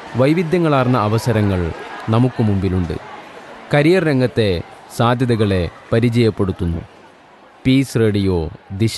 വൈവിധ്യങ്ങളാർന്ന അവസരങ്ങൾ നമുക്ക് മുമ്പിലുണ്ട് കരിയർ രംഗത്തെ സാധ്യതകളെ പരിചയപ്പെടുത്തുന്നു പീസ് റേഡിയോ ദിശ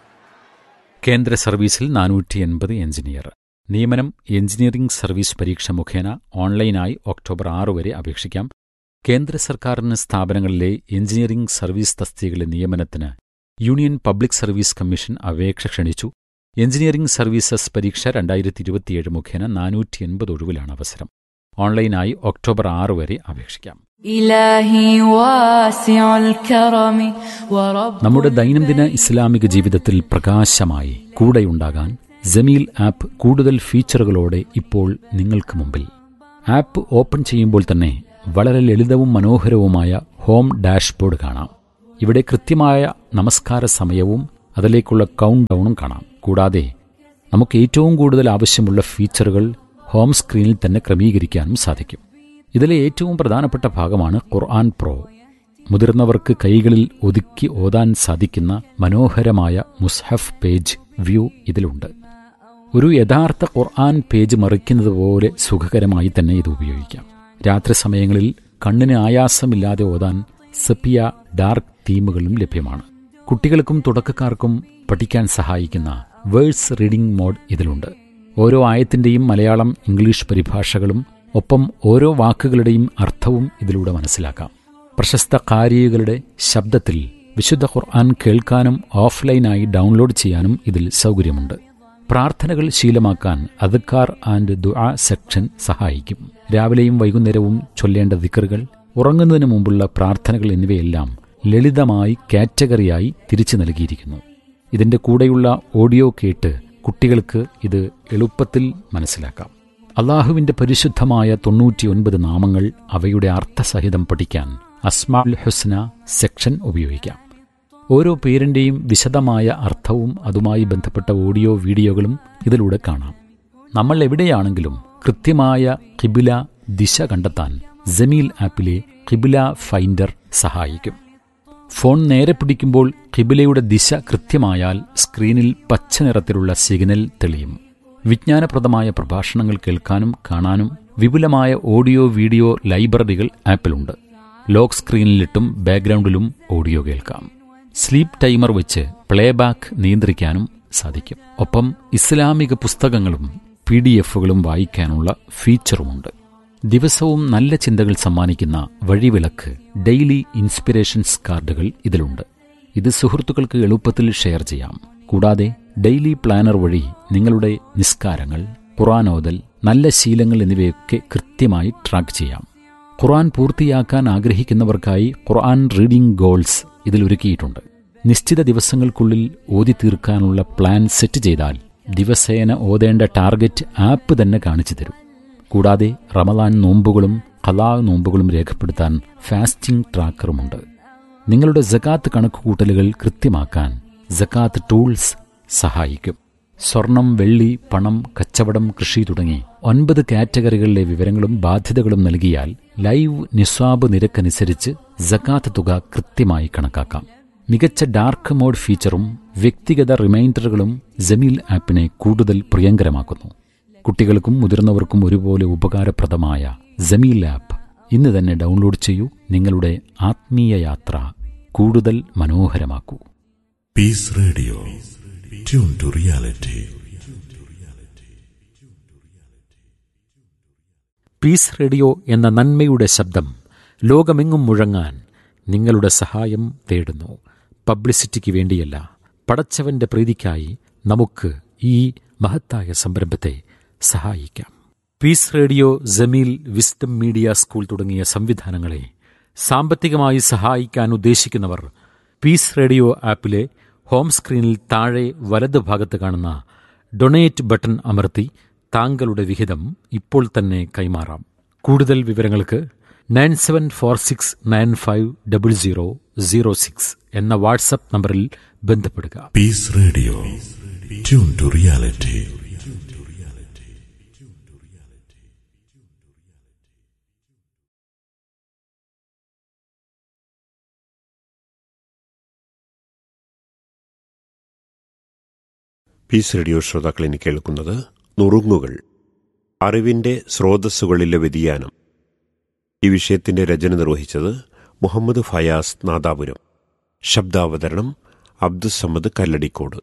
കേന്ദ്ര സർവീസിൽ നാനൂറ്റി എൺപത് എഞ്ചിനീയർ നിയമനം എഞ്ചിനീയറിംഗ് സർവീസ് പരീക്ഷ മുഖേന ഓൺലൈനായി ഒക്ടോബർ ആറ് വരെ അപേക്ഷിക്കാം കേന്ദ്ര സർക്കാരിന് സ്ഥാപനങ്ങളിലെ എഞ്ചിനീയറിംഗ് സർവീസ് തസ്തികയിലെ നിയമനത്തിന് യൂണിയൻ പബ്ലിക് സർവീസ് കമ്മീഷൻ അപേക്ഷ ക്ഷണിച്ചു എഞ്ചിനീയറിംഗ് സർവീസസ് പരീക്ഷ രണ്ടായിരത്തി ഇരുപത്തിയേഴ് മുഖേന നാനൂറ്റി എൺപത് ഒഴിവിലാണ് അവസരം ഓൺലൈനായി ഒക്ടോബർ ആറ് വരെ അപേക്ഷിക്കാം إلهي واسع الكرم ورب നമ്മുടെ ദൈനംദിന ഇസ്ലാമിക ജീവിതത്തിൽ പ്രകാശമായി കൂടെയുണ്ടാകാൻ ജമീൽ ആപ്പ് കൂടുതൽ ഫീച്ചറുകളോടെ ഇപ്പോൾ നിങ്ങൾക്ക് മുമ്പിൽ ആപ്പ് ഓപ്പൺ ചെയ്യുമ്പോൾ തന്നെ വളരെ ലളിതവും മനോഹരവുമായ ഹോം ഡാഷ്ബോർഡ് കാണാം ഇവിടെ കൃത്യമായ നമസ്കാര സമയവും അതിലേക്കുള്ള കൗണ്ട് ഡൗണും കാണാം കൂടാതെ നമുക്ക് ഏറ്റവും കൂടുതൽ ആവശ്യമുള്ള ഫീച്ചറുകൾ ഹോം സ്ക്രീനിൽ തന്നെ ക്രമീകരിക്കാനും സാധിക്കും ഇതിലെ ഏറ്റവും പ്രധാനപ്പെട്ട ഭാഗമാണ് ഖുർആൻ പ്രോ മുതിർന്നവർക്ക് കൈകളിൽ ഒതുക്കി ഓതാൻ സാധിക്കുന്ന മനോഹരമായ മുസ്ഹഫ് പേജ് വ്യൂ ഇതിലുണ്ട് ഒരു യഥാർത്ഥ ഖുർആൻ പേജ് മറിക്കുന്നത് പോലെ സുഖകരമായി തന്നെ ഇത് ഉപയോഗിക്കാം രാത്രി സമയങ്ങളിൽ കണ്ണിന് ആയാസമില്ലാതെ ഓതാൻ സെപ്പിയ ഡാർക്ക് തീമുകളും ലഭ്യമാണ് കുട്ടികൾക്കും തുടക്കക്കാർക്കും പഠിക്കാൻ സഹായിക്കുന്ന വേഴ്സ് റീഡിംഗ് മോഡ് ഇതിലുണ്ട് ഓരോ ആയത്തിന്റെയും മലയാളം ഇംഗ്ലീഷ് പരിഭാഷകളും ഒപ്പം ഓരോ വാക്കുകളുടെയും അർത്ഥവും ഇതിലൂടെ മനസ്സിലാക്കാം പ്രശസ്ത കാരികളുടെ ശബ്ദത്തിൽ വിശുദ്ധ ഖുർആൻ കേൾക്കാനും ഓഫ്ലൈനായി ഡൗൺലോഡ് ചെയ്യാനും ഇതിൽ സൗകര്യമുണ്ട് പ്രാർത്ഥനകൾ ശീലമാക്കാൻ അദ്ക്കാർ ആൻഡ് ദുആ സെക്ഷൻ സഹായിക്കും രാവിലെയും വൈകുന്നേരവും ചൊല്ലേണ്ട ദിക്കറുകൾ ഉറങ്ങുന്നതിന് മുമ്പുള്ള പ്രാർത്ഥനകൾ എന്നിവയെല്ലാം ലളിതമായി കാറ്റഗറിയായി തിരിച്ചു നൽകിയിരിക്കുന്നു ഇതിന്റെ കൂടെയുള്ള ഓഡിയോ കേട്ട് കുട്ടികൾക്ക് ഇത് എളുപ്പത്തിൽ മനസ്സിലാക്കാം അള്ളാഹുവിന്റെ പരിശുദ്ധമായ തൊണ്ണൂറ്റിയൊൻപത് നാമങ്ങൾ അവയുടെ അർത്ഥസഹിതം പഠിക്കാൻ അസ്മാൽ ഹുസ്ന സെക്ഷൻ ഉപയോഗിക്കാം ഓരോ പേരിന്റെയും വിശദമായ അർത്ഥവും അതുമായി ബന്ധപ്പെട്ട ഓഡിയോ വീഡിയോകളും ഇതിലൂടെ കാണാം നമ്മൾ എവിടെയാണെങ്കിലും കൃത്യമായ കിബില ദിശ കണ്ടെത്താൻ ജമീൽ ആപ്പിലെ കിബില ഫൈൻഡർ സഹായിക്കും ഫോൺ നേരെ പിടിക്കുമ്പോൾ കിബിലയുടെ ദിശ കൃത്യമായാൽ സ്ക്രീനിൽ പച്ച നിറത്തിലുള്ള സിഗ്നൽ തെളിയും വിജ്ഞാനപ്രദമായ പ്രഭാഷണങ്ങൾ കേൾക്കാനും കാണാനും വിപുലമായ ഓഡിയോ വീഡിയോ ലൈബ്രറികൾ ആപ്പിലുണ്ട് ലോക്ക് സ്ക്രീനിലിട്ടും ബാക്ക്ഗ്രൗണ്ടിലും ഓഡിയോ കേൾക്കാം സ്ലീപ്പ് ടൈമർ വെച്ച് പ്ലേബാക്ക് നിയന്ത്രിക്കാനും സാധിക്കും ഒപ്പം ഇസ്ലാമിക പുസ്തകങ്ങളും പി ഡി എഫുകളും വായിക്കാനുള്ള ഫീച്ചറുമുണ്ട് ദിവസവും നല്ല ചിന്തകൾ സമ്മാനിക്കുന്ന വഴിവിളക്ക് ഡെയിലി ഇൻസ്പിറേഷൻസ് കാർഡുകൾ ഇതിലുണ്ട് ഇത് സുഹൃത്തുക്കൾക്ക് എളുപ്പത്തിൽ ഷെയർ ചെയ്യാം കൂടാതെ ഡെയിലി പ്ലാനർ വഴി നിങ്ങളുടെ നിസ്കാരങ്ങൾ ഖുറാനോദൽ നല്ല ശീലങ്ങൾ എന്നിവയൊക്കെ കൃത്യമായി ട്രാക്ക് ചെയ്യാം ഖുർആൻ പൂർത്തിയാക്കാൻ ആഗ്രഹിക്കുന്നവർക്കായി ഖുർആൻ റീഡിംഗ് ഗോൾസ് ഇതിലൊരുക്കിയിട്ടുണ്ട് നിശ്ചിത ദിവസങ്ങൾക്കുള്ളിൽ ഓതി തീർക്കാനുള്ള പ്ലാൻ സെറ്റ് ചെയ്താൽ ദിവസേന ഓതേണ്ട ടാർഗറ്റ് ആപ്പ് തന്നെ കാണിച്ചു തരും കൂടാതെ റമദാൻ നോമ്പുകളും ഖലാ നോമ്പുകളും രേഖപ്പെടുത്താൻ ഫാസ്റ്റിംഗ് ട്രാക്കറുമുണ്ട് നിങ്ങളുടെ ജക്കാത്ത് കണക്കുകൂട്ടലുകൾ കൃത്യമാക്കാൻ ജക്കാത്ത് ടൂൾസ് സഹായിക്കും സ്വർണം വെള്ളി പണം കച്ചവടം കൃഷി തുടങ്ങി ഒൻപത് കാറ്റഗറികളിലെ വിവരങ്ങളും ബാധ്യതകളും നൽകിയാൽ ലൈവ് നിസ്വാബ് നിരക്കനുസരിച്ച് ജക്കാത്ത് തുക കൃത്യമായി കണക്കാക്കാം മികച്ച ഡാർക്ക് മോഡ് ഫീച്ചറും വ്യക്തിഗത റിമൈൻഡറുകളും ജമീൽ ആപ്പിനെ കൂടുതൽ പ്രിയങ്കരമാക്കുന്നു കുട്ടികൾക്കും മുതിർന്നവർക്കും ഒരുപോലെ ഉപകാരപ്രദമായ ജമീൽ ആപ്പ് ഇന്ന് തന്നെ ഡൗൺലോഡ് ചെയ്യൂ നിങ്ങളുടെ ആത്മീയ യാത്ര കൂടുതൽ മനോഹരമാക്കൂ Peace Radio. Tune to reality. Peace radio എന്ന നന്മയുടെ ശബ്ദം ലോകമെങ്ങും മുഴങ്ങാൻ നിങ്ങളുടെ സഹായം തേടുന്നു പബ്ലിസിറ്റിക്ക് വേണ്ടിയല്ല പടച്ചവന്റെ പ്രീതിക്കായി നമുക്ക് ഈ മഹത്തായ സംരംഭത്തെ സഹായിക്കാം peace radio Jameel wisdom media school തുടങ്ങിയ സംവിധാനങ്ങളെ സാമ്പത്തികമായി സഹായിക്കാൻ ഉദ്ദേശിക്കുന്നവർ പീസ് റേഡിയോ ആപ്പിലെ ഹോം സ്ക്രീനിൽ താഴെ വലത് ഭാഗത്ത് കാണുന്ന ഡൊണേറ്റ് ബട്ടൺ അമർത്തി താങ്കളുടെ വിഹിതം ഇപ്പോൾ തന്നെ കൈമാറാം കൂടുതൽ വിവരങ്ങൾക്ക് nine seven four six nine five double zero zero six എന്ന വാട്സപ്പ് നമ്പറിൽ ബന്ധപ്പെടുക Peace Radio. Tune to reality. Peace radio ശ്രോതാക്കൾ ഇനി കേൾക്കുന്നത് നുറുങ്ങുകൾ അറിവിൻ്റെ സ്രോതസ്സുകളിലെ വ്യതിയാനം ഈ വിഷയത്തിൻ്റെ രചന നിർവഹിച്ചത് മുഹമ്മദ് ഫയാസ് നാദാപുരം ശബ്ദാവതരണം അബ്ദുസമ്മദ് കല്ലടിക്കോട്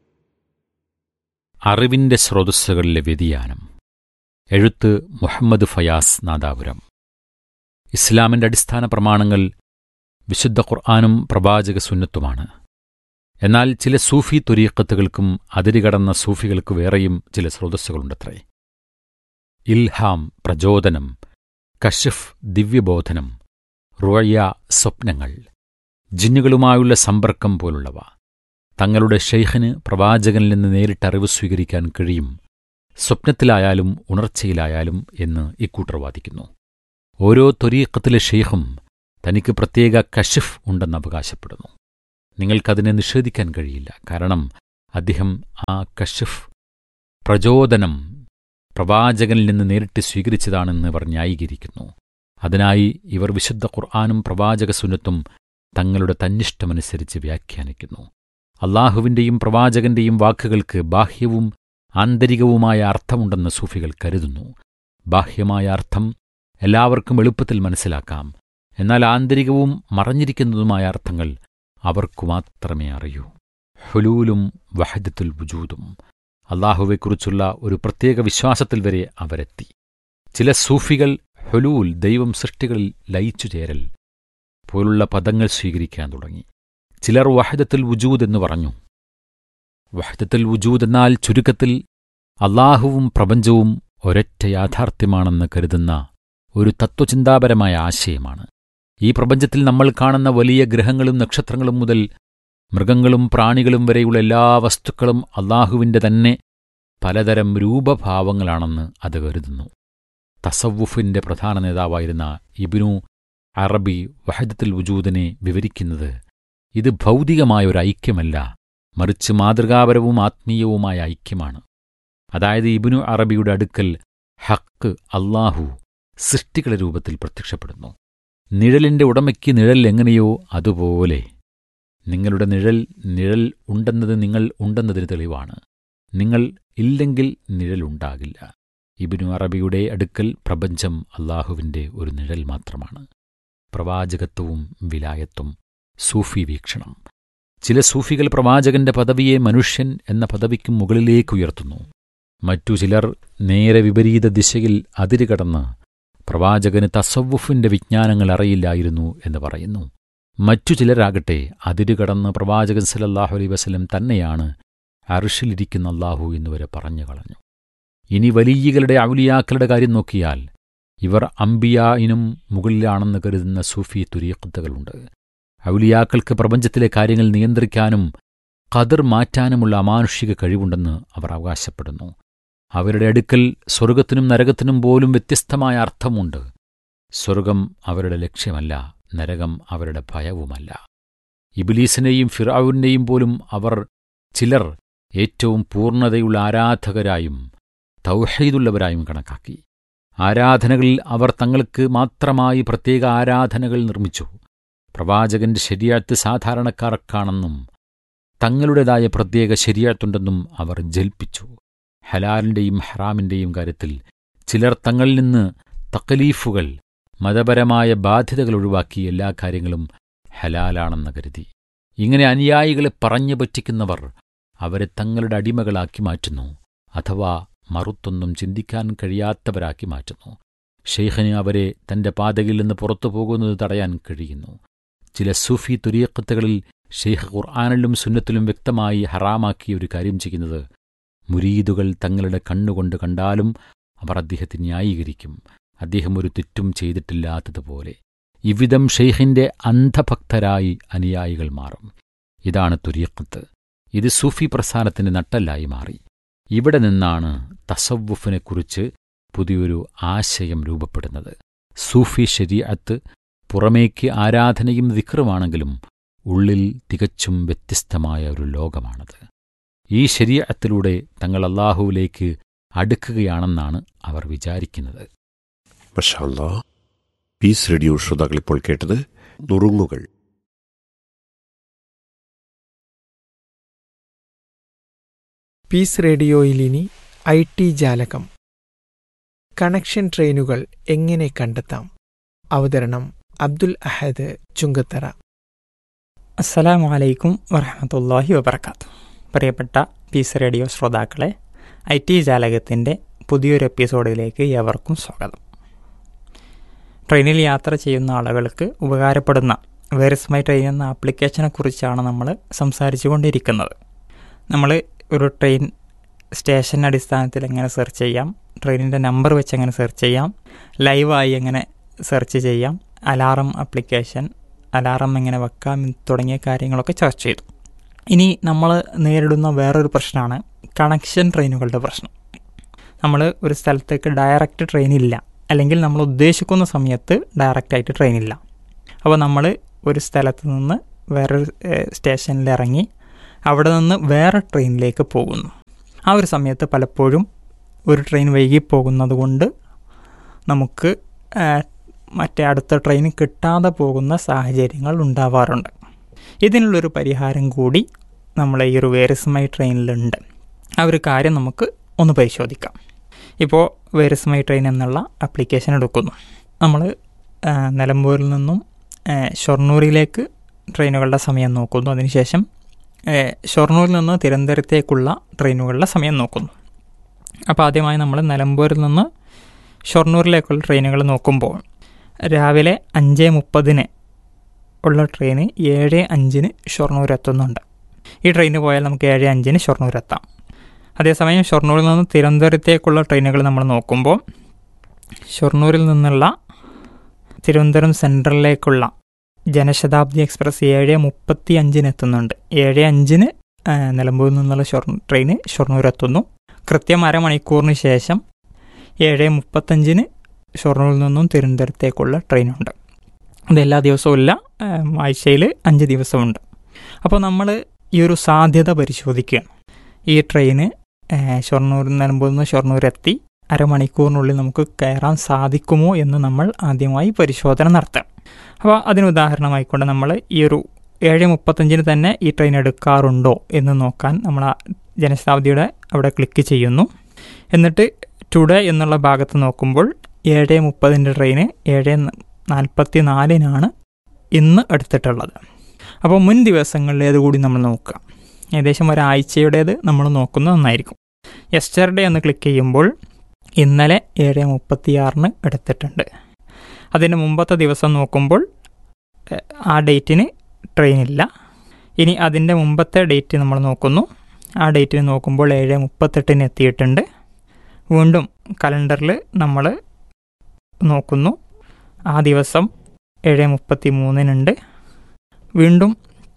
അറിവിന്റെ സ്രോതസ്സുകളിലെ വ്യതിയാനം എഴുത്ത് മുഹമ്മദ് ഫയാസ് നാദാപുരം ഇസ്ലാമിന്റെ അടിസ്ഥാന പ്രമാണങ്ങൾ വിശുദ്ധ ഖുർആാനും പ്രവാചക സുന്നത്തുമാണ് എന്നാൽ ചില സൂഫി തുരീക്കത്തുകൾക്കും അതിരുകടന്ന സൂഫികൾക്ക് വേറെയും ചില സ്രോതസ്സുകളുണ്ടത്രേ ഇൽഹാം പ്രചോദനം കഷഫ് ദിവ്യബോധനം റുയ സ്വപ്നങ്ങൾ ജിന്നുകളുമായുള്ള സമ്പർക്കം പോലുള്ളവ തങ്ങളുടെ ഷെയ്ഖിന് പ്രവാചകനിൽ നിന്ന് നേരിട്ട് അറിവ് സ്വീകരിക്കാൻ കഴിയും സ്വപ്നത്തിലായാലും ഉണർച്ചയിലായാലും എന്ന് ഇക്കൂട്ടർ വാദിക്കുന്നു ഓരോ ത്വരീക്കത്തിലെ ഷെയ്ഖും തനിക്ക് പ്രത്യേക കഷിഫ് ഉണ്ടെന്ന് അവകാശപ്പെടുന്നു നിങ്ങൾക്കതിനെ നിഷേധിക്കാൻ കഴിയില്ല കാരണം അദ്ദേഹം ആ കഷിഫ് പ്രചോദനം പ്രവാചകനിൽ നിന്ന് നേരിട്ട് സ്വീകരിച്ചതാണെന്ന് അവർ ന്യായീകരിക്കുന്നു അതിനായി ഇവർ വിശുദ്ധ ഖുർആാനും പ്രവാചക സുന്നത്തും തങ്ങളുടെ തന്നിഷ്ടമനുസരിച്ച് വ്യാഖ്യാനിക്കുന്നു അള്ളാഹുവിന്റെയും പ്രവാചകന്റെയും വാക്കുകൾക്ക് ബാഹ്യവും ആന്തരികവുമായ അർത്ഥമുണ്ടെന്ന് സൂഫികൾ കരുതുന്നു ബാഹ്യമായ അർത്ഥം എല്ലാവർക്കും എളുപ്പത്തിൽ മനസ്സിലാക്കാം എന്നാൽ ആന്തരികവും മറഞ്ഞിരിക്കുന്നതുമായ അർത്ഥങ്ങൾ അവർക്കു മാത്രമേ അറിയൂ ഹുലൂലും വഹദത്തുൽ വുജൂദും അള്ളാഹുവെക്കുറിച്ചുള്ള ഒരു പ്രത്യേക വിശ്വാസത്തിൽ വരെ അവരെത്തി ചില സൂഫികൾ ഹുലൂൽ ദൈവം സൃഷ്ടികളിൽ ലയിച്ചു ചേരൽ പോലുള്ള പദങ്ങൾ സ്വീകരിക്കാൻ തുടങ്ങി ചിലർ വഹദത്തുൽ വുജൂദ് എന്ന് പറഞ്ഞു വഹദത്തുൽ വുജൂദ് എന്നാൽ ചുരുക്കത്തിൽ അള്ളാഹുവും പ്രപഞ്ചവും ഒരൊറ്റ യാഥാർത്ഥ്യമാണെന്ന് കരുതുന്ന ഒരു തത്വചിന്താപരമായ ആശയമാണ് ഈ പ്രപഞ്ചത്തിൽ നമ്മൾ കാണുന്ന വലിയ ഗ്രഹങ്ങളും നക്ഷത്രങ്ങളും മുതൽ മൃഗങ്ങളും പ്രാണികളും വരെയുള്ള എല്ലാ വസ്തുക്കളും അള്ളാഹുവിന്റെ തന്നെ പലതരം രൂപഭാവങ്ങളാണെന്ന് അത് കരുതുന്നു തസവുഫിന്റെ പ്രധാന നേതാവായിരുന്ന ഇബിനു അറബി വഹദത്തുൽ വുജൂദിനെ വിവരിക്കുന്നത് ഇത് ഭൗതികമായ ഒരു ഐക്യമല്ല മറിച്ച് മാതൃകാപരവും ആത്മീയവുമായ ഐക്യമാണ് അതായത് ഇബിനു അറബിയുടെ അടുക്കൽ ഹക്ക് അള്ളാഹു സൃഷ്ടികളുടെ രൂപത്തിൽ പ്രത്യക്ഷപ്പെടുന്നു നിഴലിന്റെ ഉടമയ്ക്ക് നിഴൽ എങ്ങനെയോ അതുപോലെ നിങ്ങളുടെ നിഴൽ നിഴൽ ഉണ്ടെന്നത് നിങ്ങൾ ഉണ്ടെന്നതിന് തെളിവാണ് നിങ്ങൾ ഇല്ലെങ്കിൽ നിഴലുണ്ടാകില്ല ഇബിനു അറബിയുടെ അടുക്കൽ പ്രപഞ്ചം അള്ളാഹുവിന്റെ ഒരു നിഴൽ മാത്രമാണ് പ്രവാചകത്വവും വിലായത്വം സൂഫി വീക്ഷണം ചില സൂഫികൾ പ്രവാചകന്റെ പദവിയെ മനുഷ്യൻ എന്ന പദവിക്കും മുകളിലേക്ക് ഉയർത്തുന്നു മറ്റു ചിലർ നേരെ വിപരീത ദിശയിൽ അതിരുകടന്ന് പ്രവാചകന് തസവുഫിന്റെ വിജ്ഞാനങ്ങൾ അറിയില്ലായിരുന്നു എന്ന് പറയുന്നു മറ്റു ചിലരാകട്ടെ അതിരുകടന്ന് പ്രവാചകൻ സലല്ലാഹു അലൈ വസല്ലം തന്നെയാണ് അർഷിലിരിക്കുന്ന അള്ളാഹു എന്നുവരെ പറഞ്ഞു കളഞ്ഞു ഇനി വലിയകളുടെ ഔലിയാക്കളുടെ കാര്യം നോക്കിയാൽ ഇവർ അംബിയായിനും മുകളിലാണെന്ന് കരുതുന്ന സൂഫി തുരീക്കത്തുകളുണ്ട് ഔലിയാക്കൾക്ക് പ്രപഞ്ചത്തിലെ കാര്യങ്ങൾ നിയന്ത്രിക്കാനും കതിർ മാറ്റാനുമുള്ള അമാനുഷിക കഴിവുണ്ടെന്ന് അവർ അവകാശപ്പെടുന്നു അവരുടെ അടുക്കൽ സ്വർഗത്തിനും നരകത്തിനും പോലും വ്യത്യസ്തമായ അർത്ഥമുണ്ട് സ്വർഗം അവരുടെ ലക്ഷ്യമല്ല നരകം അവരുടെ ഭയവുമല്ല ഇബിലീസിനെയും ഫിറാവുവിനെയും പോലും അവർ ചിലർ ഏറ്റവും പൂർണ്ണതയുള്ള ആരാധകരായും തൗഹീദുള്ളവരായും കണക്കാക്കി ആരാധനകളിൽ അവർ തങ്ങൾക്ക് മാത്രമായി പ്രത്യേക ആരാധനകൾ നിർമ്മിച്ചു പ്രവാചകന്റെ ശരിയാത്ത് സാധാരണക്കാർക്കാണെന്നും തങ്ങളുടേതായ പ്രത്യേക ശരിയാത്തുണ്ടെന്നും അവർ ജൽപ്പിച്ചു ഹലാലിന്റെയും ഹറാമിന്റെയും കാര്യത്തിൽ ചിലർ തങ്ങളിൽ നിന്ന് തക്കലീഫുകൾ മതപരമായ ബാധ്യതകൾ ഒഴിവാക്കി എല്ലാ കാര്യങ്ങളും ഹലാലാണെന്ന് കരുതി ഇങ്ങനെ അനുയായികളെ പറഞ്ഞു പറ്റിക്കുന്നവർ അവരെ തങ്ങളുടെ അടിമകളാക്കി മാറ്റുന്നു അഥവാ മറുത്തൊന്നും ചിന്തിക്കാൻ കഴിയാത്തവരാക്കി മാറ്റുന്നു ഷെയ്ഖിന് അവരെ തന്റെ പാതയിൽ നിന്ന് പുറത്തു പോകുന്നത് തടയാൻ കഴിയുന്നു ചില സൂഫി തുരീക്കത്തുകളിൽ ഷെയ്ഖ് ഖുർആാനിലും സുന്നത്തിലും വ്യക്തമായി ഹറാമാക്കിയ ഒരു കാര്യം ചെയ്യുന്നത് മുരീദുകൾ തങ്ങളുടെ കണ്ണുകൊണ്ട് കണ്ടാലും അവർ അദ്ദേഹത്തെ ന്യായീകരിക്കും അദ്ദേഹം ഒരു തെറ്റും ചെയ്തിട്ടില്ലാത്തതുപോലെ ഇവിധം ഷെയ്ഖിന്റെ അന്ധഭക്തരായി അനുയായികൾ മാറും ഇതാണ് തുരീക്കത്ത് ഇത് സൂഫി പ്രസ്ഥാനത്തിന്റെ നട്ടല്ലായി മാറി ഇവിടെ നിന്നാണ് തസവുഫിനെക്കുറിച്ച് പുതിയൊരു ആശയം രൂപപ്പെടുന്നത് സൂഫി ശരീഅത്ത് പുറമേക്ക് ആരാധനയും വിക്രമാണെങ്കിലും ഉള്ളിൽ തികച്ചും വ്യത്യസ്തമായ ഒരു ലോകമാണത് ഈ ശരീഅത്തിലൂടെ തങ്ങൾ അള്ളാഹുവിലേക്ക് അടുക്കുകയാണെന്നാണ് അവർ വിചാരിക്കുന്നത് മഷാല്ല പീസ് റേഡിയോ ശ്രോതാക്കൾ ഇപ്പോൾ കേട്ടത് നുറുങ്ങുകൾ പീസ് റേഡിയോയിൽ ഇനി ഐ ടി ജാലകം കണക്ഷൻ ട്രെയിനുകൾ എങ്ങനെ കണ്ടെത്താം അവതരണം അബ്ദുൽ അഹദ് ചുങ്കത്തറ അസ്സലാമു അലൈക്കും വറഹമത്തല്ലാഹി വബർക്കാത്തു പ്രിയപ്പെട്ട പീസ് റേഡിയോ ശ്രോതാക്കളെ ഐ ടി ജാലകത്തിൻ്റെ പുതിയൊരു എപ്പിസോഡിലേക്ക് ഏവർക്കും സ്വാഗതം ട്രെയിനിൽ യാത്ര ചെയ്യുന്ന ആളുകൾക്ക് ഉപകാരപ്പെടുന്ന വേറിസ് മൈ ട്രെയിൻ എന്ന ആപ്ലിക്കേഷനെ കുറിച്ചാണ് നമ്മൾ സംസാരിച്ചു കൊണ്ടിരിക്കുന്നത് നമ്മൾ ഒരു ട്രെയിൻ സ്റ്റേഷൻ അടിസ്ഥാനത്തിൽ എങ്ങനെ സെർച്ച് ചെയ്യാം ട്രെയിനിൻ്റെ നമ്പർ വെച്ച് എങ്ങനെ സെർച്ച് ചെയ്യാം ലൈവായി എങ്ങനെ സെർച്ച് ചെയ്യാം അലാറം ആപ്ലിക്കേഷൻ അലാറം എങ്ങനെ വെക്കാം തുടങ്ങിയ കാര്യങ്ങളൊക്കെ ചർച്ച ചെയ്തു ഇനി നമ്മൾ നേരിടുന്ന വേറൊരു പ്രശ്നമാണ് കണക്ഷൻ ട്രെയിനുകളുടെ പ്രശ്നം നമ്മൾ ഒരു സ്ഥലത്തേക്ക് ഡയറക്റ്റ് ട്രെയിൻ ഇല്ല അല്ലെങ്കിൽ നമ്മൾ ഉദ്ദേശിക്കുന്ന സമയത്ത് ഡയറക്റ്റായിട്ട് ട്രെയിൻ ഇല്ല അപ്പോൾ നമ്മൾ ഒരു സ്ഥലത്ത് നിന്ന് വേറൊരു സ്റ്റേഷനിൽ ഇറങ്ങി അവിടെ നിന്ന് വേറെ ട്രെയിനിലേക്ക് പോകുന്നു ആ ഒരു സമയത്ത് പലപ്പോഴും ഒരു ട്രെയിൻ വൈകി പോകുന്നത് കൊണ്ട് നമുക്ക് മറ്റേ അടുത്ത ട്രെയിൻ കിട്ടാതെ പോകുന്ന സാഹചര്യങ്ങൾ ഉണ്ടാവാറുണ്ട് ഇതിനുള്ളൊരു പരിഹാരം കൂടി നമ്മൾ ഈ ഒരു വേരസ്മൈ ട്രെയിനിലുണ്ട് ആ ഒരു കാര്യം നമുക്ക് ഒന്ന് പരിശോധിക്കാം ഇപ്പോൾ വേരസ്മൈ ട്രെയിൻ എന്നുള്ള ആപ്ലിക്കേഷൻ എടുക്കുന്നു നമ്മൾ നിലമ്പൂരിൽ നിന്നും ഷൊർണൂരിലേക്ക് ട്രെയിനുകളുടെ സമയം നോക്കുന്നു അതിനുശേഷം ഷൊർണൂരിൽ നിന്ന് തിരുവനന്തപുരത്തേക്കുള്ള ട്രെയിനുകളുടെ സമയം നോക്കുന്നു അപ്പോൾ ആദ്യമായി നമ്മൾ നിലമ്പൂരിൽ നിന്ന് ഷൊർണൂരിലേക്കുള്ള ട്രെയിനുകൾ നോക്കുമ്പോൾ രാവിലെ അഞ്ച് മുപ്പതിന് ഉള്ള ട്രെയിന് ഏഴ് അഞ്ചിന് ഷൊർണൂർ എത്തുന്നുണ്ട് ഈ ട്രെയിന് പോയാൽ നമുക്ക് ഏഴ് അഞ്ചിന് ഷൊർണൂർ എത്താം അതേസമയം ഷൊർണൂരിൽ നിന്ന് തിരുവനന്തപുരത്തേക്കുള്ള ട്രെയിനുകൾ നമ്മൾ നോക്കുമ്പോൾ ഷൊർണൂരിൽ നിന്നുള്ള തിരുവനന്തപുരം സെൻട്രലിലേക്കുള്ള ജനശതാബ്ദി എക്സ്പ്രസ് ഏഴ് മുപ്പത്തി അഞ്ചിന് എത്തുന്നുണ്ട് ഏഴ് അഞ്ചിന് നിലമ്പൂരിൽ നിന്നുള്ള ഷൊർ ട്രെയിന് ഷൊർണൂർ എത്തുന്നു കൃത്യം അരമണിക്കൂറിന് ശേഷം ഏഴ് മുപ്പത്തഞ്ചിന് ഷൊർണൂരിൽ നിന്നും തിരുവനന്തപുരത്തേക്കുള്ള ട്രെയിനുണ്ട് ഇത് എല്ലാ ദിവസവും ഇല്ല ആഴ്ചയിൽ അഞ്ച് ദിവസമുണ്ട് അപ്പോൾ നമ്മൾ ഈ ഒരു സാധ്യത പരിശോധിക്കുകയാണ് ഈ ട്രെയിന് ഷൊർണൂരിൽ നിലമ്പൂരിൽ നിന്ന് ഷൊർണൂർ എത്തി അരമണിക്കൂറിനുള്ളിൽ നമുക്ക് കയറാൻ സാധിക്കുമോ എന്ന് നമ്മൾ ആദ്യമായി പരിശോധന നടത്താം അപ്പോൾ അതിന് ഉദാഹരണമായിക്കൊണ്ട് നമ്മൾ ഈ ഒരു ഏഴ് മുപ്പത്തഞ്ചിന് തന്നെ ഈ ട്രെയിൻ എടുക്കാറുണ്ടോ എന്ന് നോക്കാൻ നമ്മൾ ആ ജനശതാബ്ദിയുടെ അവിടെ ക്ലിക്ക് ചെയ്യുന്നു എന്നിട്ട് ടുഡേ എന്നുള്ള ഭാഗത്ത് നോക്കുമ്പോൾ ഏഴ് മുപ്പതിൻ്റെ ട്രെയിന് ഏഴ് നാൽപ്പത്തി നാലിനാണ് ഇന്ന് എടുത്തിട്ടുള്ളത് അപ്പോൾ മുൻ ദിവസങ്ങളിലേത് കൂടി നമ്മൾ നോക്കുക ഏകദേശം ഒരാഴ്ചയുടേത് നമ്മൾ നോക്കുന്നത് നന്നായിരിക്കും യെസ്റ്റർഡേ എന്ന് ക്ലിക്ക് ചെയ്യുമ്പോൾ ഇന്നലെ ഏഴ് മുപ്പത്തിയാറിന് എടുത്തിട്ടുണ്ട് അതിന് മുമ്പത്തെ ദിവസം നോക്കുമ്പോൾ ആ ഡേറ്റിന് ട്രെയിനില്ല ഇനി അതിൻ്റെ മുമ്പത്തെ ഡേറ്റ് നമ്മൾ നോക്കുന്നു ആ ഡേറ്റിന് നോക്കുമ്പോൾ ഏഴ് മുപ്പത്തെട്ടിന് എത്തിയിട്ടുണ്ട് വീണ്ടും കലണ്ടറിൽ നമ്മൾ നോക്കുന്നു ആ ദിവസം ഏഴ് മുപ്പത്തി മൂന്നിനുണ്ട് വീണ്ടും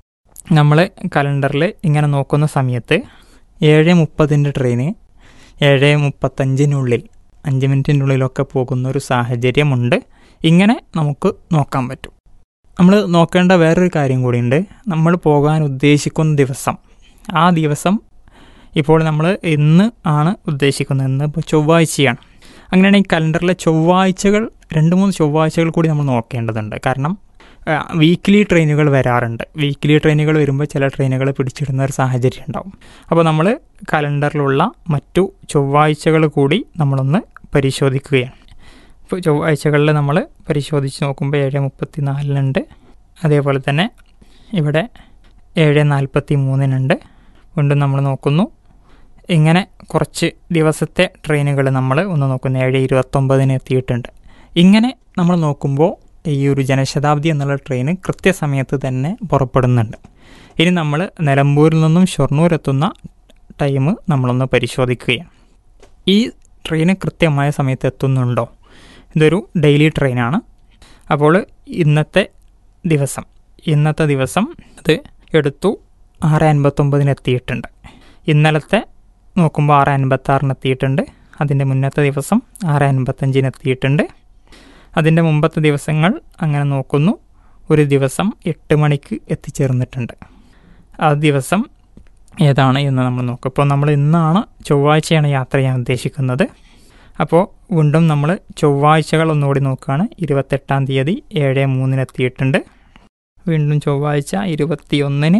നമ്മൾ കലണ്ടറിൽ ഇങ്ങനെ നോക്കുന്ന സമയത്ത് ഏഴ് മുപ്പതിൻ്റെ ട്രെയിന് ഏഴ് മുപ്പത്തഞ്ചിനുള്ളിൽ അഞ്ച് മിനിറ്റിനുള്ളിലൊക്കെ പോകുന്ന ഒരു സാഹചര്യമുണ്ട് ഇങ്ങനെ നമുക്ക് നോക്കാൻ പറ്റും നമ്മൾ നോക്കേണ്ട വേറൊരു കാര്യം കൂടിയുണ്ട് നമ്മൾ പോകാൻ ഉദ്ദേശിക്കുന്ന ദിവസം ആ ദിവസം ഇപ്പോൾ നമ്മൾ ഇന്ന് ആണ് ഉദ്ദേശിക്കുന്നത് ഇന്ന് ഇപ്പോൾ ചൊവ്വാഴ്ചയാണ് അങ്ങനെയാണെങ്കിൽ കലണ്ടറിലെ ചൊവ്വാഴ്ചകൾ രണ്ട് മൂന്ന് ചൊവ്വാഴ്ചകൾ കൂടി നമ്മൾ നോക്കേണ്ടതുണ്ട് കാരണം വീക്ക്ലി ട്രെയിനുകൾ വരാറുണ്ട് വീക്ക്ലി ട്രെയിനുകൾ വരുമ്പോൾ ചില ട്രെയിനുകൾ പിടിച്ചിടുന്ന ഒരു സാഹചര്യം ഉണ്ടാവും അപ്പോൾ നമ്മൾ കലണ്ടറിലുള്ള മറ്റു ചൊവ്വാഴ്ചകൾ കൂടി നമ്മളൊന്ന് പരിശോധിക്കുകയാണ് ഇപ്പോൾ ചൊവ്വാഴ്ചകളിൽ നമ്മൾ പരിശോധിച്ച് നോക്കുമ്പോൾ ഏഴ് മുപ്പത്തി നാലിനുണ്ട് അതേപോലെ തന്നെ ഇവിടെ ഏഴ് നാൽപ്പത്തി മൂന്നിനുണ്ട് വീണ്ടും നമ്മൾ നോക്കുന്നു ഇങ്ങനെ കുറച്ച് ദിവസത്തെ ട്രെയിനുകൾ നമ്മൾ ഒന്ന് നോക്കുന്നു ഏഴ് ഇരുപത്തൊമ്പതിന് എത്തിയിട്ടുണ്ട് ഇങ്ങനെ നമ്മൾ നോക്കുമ്പോൾ ഈ ഒരു ജനശതാബ്ദി എന്നുള്ള ട്രെയിൻ കൃത്യസമയത്ത് തന്നെ പുറപ്പെടുന്നുണ്ട് ഇനി നമ്മൾ നിലമ്പൂരിൽ നിന്നും ഷൊർണൂർ എത്തുന്ന ടൈം നമ്മളൊന്ന് പരിശോധിക്കുകയാണ് ഈ ട്രെയിന് കൃത്യമായ സമയത്ത് എത്തുന്നുണ്ടോ ഇതൊരു ഡെയിലി ട്രെയിനാണ് അപ്പോൾ ഇന്നത്തെ ദിവസം ഇന്നത്തെ ദിവസം അത് എടുത്തു ആറ് അൻപത്തൊമ്പതിന് എത്തിയിട്ടുണ്ട് ഇന്നലത്തെ നോക്കുമ്പോൾ ആറ് അൻപത്താറിന് എത്തിയിട്ടുണ്ട് അതിൻ്റെ മുന്നത്തെ ദിവസം ആറ് അൻപത്തഞ്ചിന് എത്തിയിട്ടുണ്ട് അതിൻ്റെ മുമ്പത്തെ ദിവസങ്ങൾ അങ്ങനെ നോക്കുന്നു ഒരു ദിവസം എട്ട് മണിക്ക് എത്തിച്ചേർന്നിട്ടുണ്ട് ആ ദിവസം ഏതാണ് എന്ന് നമ്മൾ നോക്കും ഇപ്പോൾ നമ്മൾ ഇന്നാണ് ചൊവ്വാഴ്ചയാണ് യാത്ര ചെയ്യാൻ ഉദ്ദേശിക്കുന്നത് അപ്പോൾ വീണ്ടും നമ്മൾ ചൊവ്വാഴ്ചകൾ ഒന്നുകൂടി നോക്കുകയാണ് ഇരുപത്തെട്ടാം തീയതി ഏഴ് മൂന്നിന് എത്തിയിട്ടുണ്ട് വീണ്ടും ചൊവ്വാഴ്ച ഇരുപത്തിയൊന്നിന്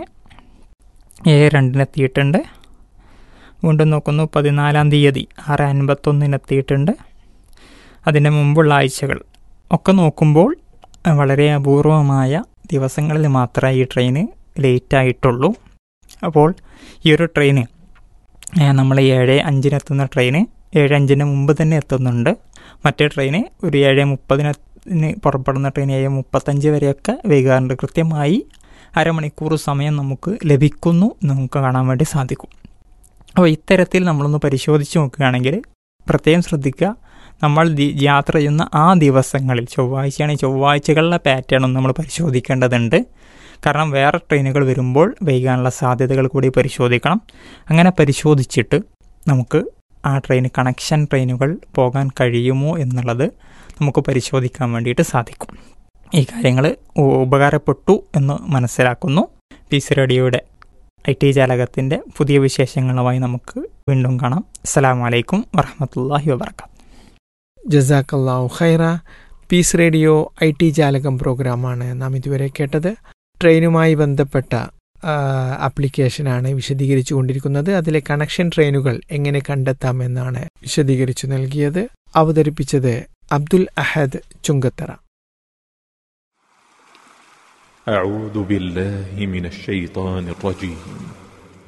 ഏഴ് രണ്ടിന് എത്തിയിട്ടുണ്ട് വീണ്ടും നോക്കുന്നു പതിനാലാം തീയതി ആറ് അൻപത്തൊന്നിന് എത്തിയിട്ടുണ്ട് അതിൻ്റെ മുമ്പുള്ള ആഴ്ചകൾ ഒക്കെ നോക്കുമ്പോൾ അഹ് വളരെ അപൂർവമായ ദിവസങ്ങളിൽ മാത്രമേ ഈ ട്രെയിന് ലേറ്റായിട്ടുള്ളൂ അപ്പോൾ ഈ ഒരു ട്രെയിന് നമ്മൾ ഏഴ് അഞ്ചിനെത്തുന്ന ട്രെയിന് ഏഴ് അഞ്ചിന് മുമ്പ് തന്നെ എത്തുന്നുണ്ട് മറ്റേ ട്രെയിന് ഒരു ഏഴ് മുപ്പതിന് പുറപ്പെടുന്ന ട്രെയിൻ ഏഴ് മുപ്പത്തഞ്ച് വരെയൊക്കെ വൈകാറുണ്ട് കൃത്യമായി അരമണിക്കൂർ സമയം നമുക്ക് ലഭിക്കുന്നു എന്ന് നമുക്ക് കാണാൻ വേണ്ടി സാധിക്കും അപ്പോൾ ഇത്തരത്തിൽ നമ്മളൊന്ന് പരിശോധിച്ച് നോക്കുകയാണെങ്കിൽ പ്രത്യേകം ശ്രദ്ധിക്കുക നമ്മൾ ദി- യാത്ര ചെയ്യുന്ന ആ ദിവസങ്ങളിൽ ചൊവ്വാഴ്ചയാണെങ്കിൽ ചൊവ്വാഴ്ചകളിലെ പാറ്റേൺ ഒന്ന് നമ്മൾ പരിശോധിക്കേണ്ടതുണ്ട് കാരണം വേറെ ട്രെയിനുകൾ വരുമ്പോൾ വൈകാനുള്ള സാധ്യതകൾ കൂടി പരിശോധിക്കണം അങ്ങനെ പരിശോധിച്ചിട്ട് നമുക്ക് ആ ട്രെയിൻ കണക്ഷൻ ട്രെയിനുകൾ പോകാൻ കഴിയുമോ എന്നുള്ളത് നമുക്ക് പരിശോധിക്കാൻ വേണ്ടിയിട്ട് സാധിക്കും ഈ കാര്യങ്ങൾ ഉപകാരപ്പെട്ടു എന്ന് മനസ്സിലാക്കുന്നു പീസ് റേഡിയോയുടെ ഐ ടി ജാലകത്തിൻ്റെ പുതിയ വിശേഷങ്ങളുമായി നമുക്ക് വീണ്ടും കാണാം അസ്സലാമു അലൈക്കും വറഹമത്തല്ലാഹി വബർക്കാത്തു ജസാക്കല്ലാഹു ഖൈറ പീസ് റേഡിയോ ഐ ടി ജാലകം പ്രോഗ്രാമാണ് നാം ഇതുവരെ കേട്ടത് ട്രെയിനുമായി ബന്ധപ്പെട്ട ആ, ആപ്ലിക്കേഷനാണ് വിശദീകരിച്ചു കൊണ്ടിരിക്കുന്നത് അതിലെ കണക്ഷൻ ട്രെയിനുകൾ എങ്ങനെ കണ്ടെത്താമെന്നാണ് വിശദീകരിച്ചു നൽകിയത് അവതരിപ്പിച്ചത് അബ്ദുൽ അഹദ് ചുങ്കത്തറ أعوذ بالله من الشيطان الرجيم